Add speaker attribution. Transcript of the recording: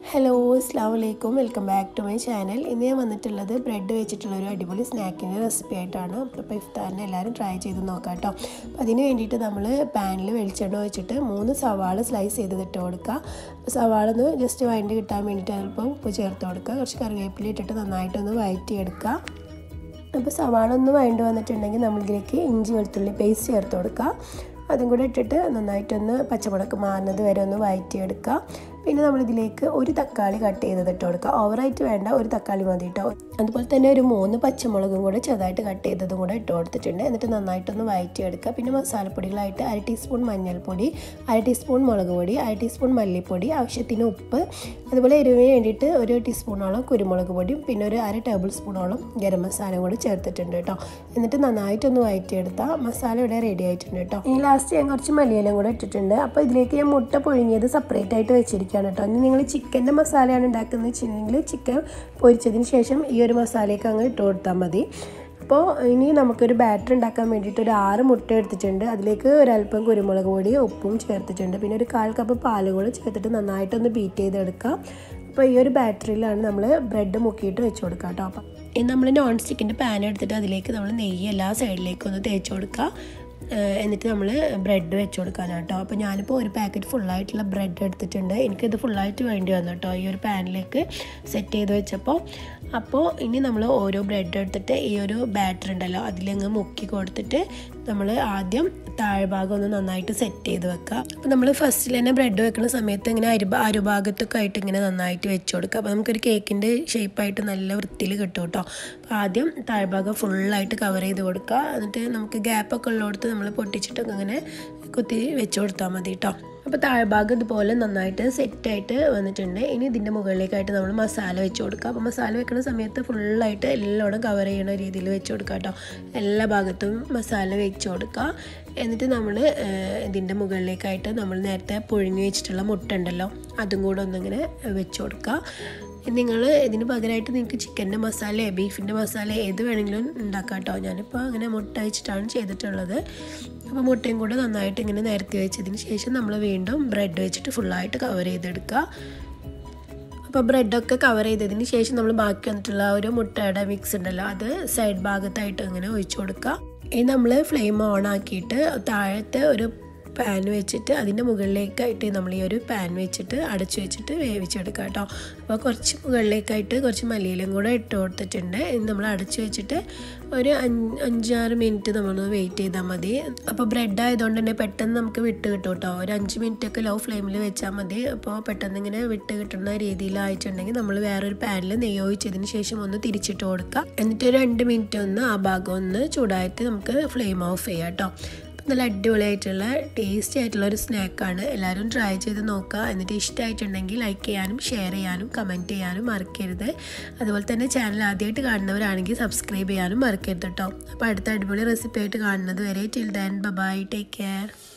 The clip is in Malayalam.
Speaker 1: ഹലോ അസ്സാം വലൈക്കും welcome back to my channel ഇന്ന് ഞാൻ വന്നിട്ടുള്ളത് ബ്രെഡ് വെച്ചിട്ടുള്ള ഒരു അടിപൊളി സ്നാക്കിൻ്റെ റെസിപ്പി ആയിട്ടാണ് അപ്പോൾ ഇഫ്താറിന് എല്ലാവരും ട്രൈ ചെയ്ത് നോക്കാം കേട്ടോ അപ്പോൾ അതിന് വേണ്ടിയിട്ട് നമ്മൾ പാനിൽ വെളിച്ചെണ്ണ വെച്ചിട്ട് മൂന്ന് സവാള സ്ലൈസ് ചെയ്ത് ഇട്ട് കൊടുക്കുക സവാള ഒന്ന് ജസ്റ്റ് വഴണ്ടി കിട്ടാൻ വേണ്ടിയിട്ട് അല്പം ഉപ്പ് ചേർത്ത് കൊടുക്കുക കുറച്ച് കറിവേപ്പില ഇട്ടിട്ട് നന്നായിട്ടൊന്ന് വഴറ്റിയെടുക്കുക അപ്പോൾ സവാള ഒന്ന് വഴണ്ട് വന്നിട്ടുണ്ടെങ്കിൽ നമ്മളിതിലേക്ക് ഇഞ്ചി വെളുത്തുള്ളി പേസ്റ്റ് ചേർത്ത് കൊടുക്കുക അതും കൂടെ ഇട്ടിട്ട് നന്നായിട്ടൊന്ന് പച്ചമുളക് മാറുന്നത് വരെ ഒന്ന് വഴറ്റിയെടുക്കുക പിന്നെ നമ്മളിതിലേക്ക് ഒരു തക്കാളി കട്ട് ചെയ്തത് ഇട്ട് കൊടുക്കുക ഓവറായിട്ട് വേണ്ട ഒരു തക്കാളി മതി കേട്ടോ അതുപോലെ തന്നെ ഒരു മൂന്ന് പച്ചമുളകും കൂടെ ചെറുതായിട്ട് കട്ട് ചെയ്തതും കൂടെ ഇട്ട് കൊടുത്തിട്ടുണ്ട് എന്നിട്ട് നന്നായിട്ടൊന്ന് വഴറ്റിയെടുക്കുക പിന്നെ മസാലപ്പൊടികളായിട്ട് അര ടീസ്പൂൺ മഞ്ഞൾപ്പൊടി അര ടീസ്പൂൺ മുളക് പൊടി അര ടീസ്പൂൺ മല്ലിപ്പൊടി ആവശ്യത്തിന് ഉപ്പ് അതുപോലെ എരിവിന് വേണ്ടിയിട്ട് ഒരു ടീസ്പൂണോളം കുരുമുളക് പൊടിയും പിന്നെ ഒരു അര ടേബിൾ സ്പൂണോളം ഗരം മസാല കൂടി ചേർത്തിട്ടുണ്ട് കേട്ടോ എന്നിട്ട് നന്നായിട്ടൊന്ന് വഴറ്റിയെടുത്താൽ മസാല ഇവിടെ റെഡി ആയിട്ടുണ്ട് കേട്ടോ ഇനി ലാസ്റ്റ് ഞാൻ കുറച്ച് മല്ലിയിലും കൂടെ ഇട്ടിട്ടുണ്ട് അപ്പോൾ ഇതിലേക്ക് ഞാൻ മുട്ട പൊഴിഞ്ഞത് സെപ്പറേറ്റ് ആയിട്ട് വെച്ചിരിക്കുകയാണ് കേട്ടോ ഇനി നിങ്ങൾ ചിക്കൻ്റെ മസാലയാണ് ഉണ്ടാക്കുന്നത് വെച്ചിട്ടുണ്ടെങ്കിൽ ചിക്കൻ പൊരിച്ചതിന് ശേഷം ഈ ഒരു മസാലയൊക്കെ അങ്ങ് ഇട്ട് കൊടുത്താൽ മതി അപ്പോൾ ഇനി നമുക്കൊരു ബാറ്റർ ഉണ്ടാക്കാൻ വേണ്ടിയിട്ട് ഒരു ആറ് മുട്ട എടുത്തിട്ടുണ്ട് അതിലേക്ക് ഒരല്പം കുരുമുളക് പൊടി ഉപ്പും ചേർത്തിട്ടുണ്ട് പിന്നെ ഒരു കാൽ കപ്പ് പാലും കൂടെ ചേർത്തിട്ട് നന്നായിട്ടൊന്ന് ബീറ്റ് ചെയ്തെടുക്കാം അപ്പോൾ ഈ ഒരു ബാറ്ററിയിലാണ് നമ്മൾ ബ്രെഡ് മുക്കിയിട്ട് വെച്ച് കൊടുക്കുക കേട്ടോ അപ്പം ഇനി നമ്മൾ നോൺ സ്റ്റിക്കിൻ്റെ പാൻ എടുത്തിട്ട് അതിലേക്ക് നമ്മൾ നെയ്യ് എല്ലാ സൈഡിലേക്കും ഒന്ന് തേച്ച് കൊടുക്കുക എന്നിട്ട് നമ്മൾ ബ്രെഡ് വെച്ച് കൊടുക്കാനാണ് കേട്ടോ അപ്പോൾ ഞാനിപ്പോൾ ഒരു പാക്കറ്റ് ഫുള്ളായിട്ടുള്ള ബ്രെഡ് എടുത്തിട്ടുണ്ട് എനിക്കിത് ഫുള്ളായിട്ട് വേണ്ടി വന്നു കേട്ടോ ഈ ഒരു പാനിലേക്ക് സെറ്റ് ചെയ്ത് വെച്ചപ്പോൾ അപ്പോൾ ഇനി നമ്മൾ ഓരോ ബ്രെഡ് എടുത്തിട്ട് ഈ ഒരു ബാറ്റർ ഉണ്ടല്ലോ അതിലങ്ങ് മുക്കി കൊടുത്തിട്ട് നമ്മൾ ആദ്യം താഴ്ഭാഗം ഒന്ന് നന്നായിട്ട് സെറ്റ് ചെയ്ത് വെക്കുക അപ്പോൾ നമ്മൾ ഫസ്റ്റിൽ തന്നെ ബ്രെഡ് വെക്കുന്ന സമയത്ത് ഇങ്ങനെ അരു അരുഭാഗത്തൊക്കെ ആയിട്ട് ഇങ്ങനെ നന്നായിട്ട് വെച്ച് കൊടുക്കുക അപ്പോൾ നമുക്കൊരു കേക്കിൻ്റെ ഷേപ്പായിട്ട് നല്ല വൃത്തിയിൽ കിട്ടും കേട്ടോ അപ്പോൾ ആദ്യം താഴ്ഭാഗം ഫുള്ളായിട്ട് കവർ ചെയ്ത് കൊടുക്കുക എന്നിട്ട് നമുക്ക് ഗ്യാപ്പൊക്കെ ഉള്ളിടത്ത് നമ്മൾ പൊട്ടിച്ചിട്ടൊക്കെ ഇങ്ങനെ കുത്തി വെച്ച് കൊടുത്താൽ മതി കേട്ടോ അപ്പോൾ താഴ്ഭാഗം ഇതുപോലെ നന്നായിട്ട് സെറ്റായിട്ട് വന്നിട്ടുണ്ട് ഇനി ഇതിൻ്റെ മുകളിലേക്കായിട്ട് നമ്മൾ മസാല വെച്ച് കൊടുക്കുക അപ്പോൾ മസാല വെക്കുന്ന സമയത്ത് ഫുള്ളായിട്ട് എല്ലായിടും കവർ ചെയ്യണ രീതിയിൽ വെച്ച് കൊടുക്കുക കേട്ടോ എല്ലാ ഭാഗത്തും മസാല വെച്ച് കൊടുക്കുക എന്നിട്ട് നമ്മൾ ഇതിൻ്റെ മുകളിലേക്കായിട്ട് നമ്മൾ നേരത്തെ പുഴുങ്ങി വെച്ചിട്ടുള്ള മുട്ട ഉണ്ടല്ലോ അതും കൂടെ ഒന്നിങ്ങനെ വെച്ച് കൊടുക്കുക നിങ്ങൾ ഇതിന് പകരമായിട്ട് നിങ്ങൾക്ക് ചിക്കൻ്റെ മസാല ബീഫിൻ്റെ മസാല ഏത് വേണമെങ്കിലും ഉണ്ടാക്കാം കേട്ടോ ഞാനിപ്പോൾ അങ്ങനെ മുട്ട വെച്ചിട്ടാണ് ചെയ്തിട്ടുള്ളത് അപ്പോൾ മുട്ടയും കൂടെ നന്നായിട്ട് ഇങ്ങനെ നിരത്തി വെച്ചതിന് ശേഷം നമ്മൾ വീണ്ടും ബ്രെഡ് വെച്ചിട്ട് ഫുള്ളായിട്ട് കവർ ചെയ്തെടുക്കുക അപ്പോൾ ബ്രെഡൊക്കെ കവർ ചെയ്തതിന് ശേഷം നമ്മൾ ബാക്കി വന്നിട്ടുള്ള ഒരു മുട്ടയുടെ മിക്സ് ഉണ്ടല്ലോ അത് സൈഡ് ഭാഗത്തായിട്ട് ഇങ്ങനെ ഒഴിച്ചു കൊടുക്കുക ഇനി നമ്മൾ ഫ്ലെയിം ഓൺ ആക്കിയിട്ട് താഴത്തെ ഒരു പാൻ വെച്ചിട്ട് അതിൻ്റെ മുകളിലേക്കായിട്ട് നമ്മൾ ഈ ഒരു പാൻ വെച്ചിട്ട് അടച്ചു വെച്ചിട്ട് വേവിച്ചെടുക്കുക കേട്ടോ അപ്പോൾ കുറച്ച് മുകളിലേക്കായിട്ട് കുറച്ച് മല്ലിയിലും കൂടെ ഇട്ട് കൊടുത്തിട്ടുണ്ട് നമ്മൾ അടച്ചു വെച്ചിട്ട് ഒരു അഞ്ചാറ് മിനിറ്റ് നമ്മൾ വെയിറ്റ് ചെയ്താൽ മതി അപ്പോൾ ബ്രെഡ് ആയതുകൊണ്ട് തന്നെ പെട്ടെന്ന് നമുക്ക് വിട്ട് കിട്ടും കേട്ടോ ഒരു അഞ്ച് മിനിറ്റ് ഒക്കെ ലോ ഫ്ലെയിമിൽ വെച്ചാൽ മതി അപ്പോൾ പെട്ടെന്ന് ഇങ്ങനെ വിട്ട് കിട്ടുന്ന രീതിയിലായിട്ടുണ്ടെങ്കിൽ നമ്മൾ വേറൊരു പാനിൽ നെയ്യ് ഒഴിച്ചതിന് ശേഷം ഒന്ന് തിരിച്ചിട്ട് കൊടുക്കുക എന്നിട്ട് ഒരു രണ്ട് മിനിറ്റ് ഒന്ന് ആ ഭാഗം ഒന്ന് ചൂടായിട്ട് നമുക്ക് ഫ്ലെയിം ഓഫ് ചെയ്യാം കേട്ടോ നല്ല അടിപൊളിയായിട്ടുള്ള ടേസ്റ്റി ആയിട്ടുള്ള ഒരു സ്നാക്കാണ് എല്ലാവരും ട്രൈ ചെയ്ത് നോക്കുക എന്നിട്ട് ഇഷ്ടമായിട്ടുണ്ടെങ്കിൽ ലൈക്ക് ചെയ്യാനും ഷെയർ ചെയ്യാനും കമൻറ്റ് ചെയ്യാനും മറക്കരുത് അതുപോലെ തന്നെ ചാനൽ ആദ്യമായിട്ട് കാണുന്നവരാണെങ്കിൽ സബ്സ്ക്രൈബ് ചെയ്യാനും മറക്കരുത് കേട്ടോ അപ്പോൾ അടുത്ത അടിപൊളി റെസിപ്പി ആയിട്ട് കാണുന്നത് വരെ till then bye take care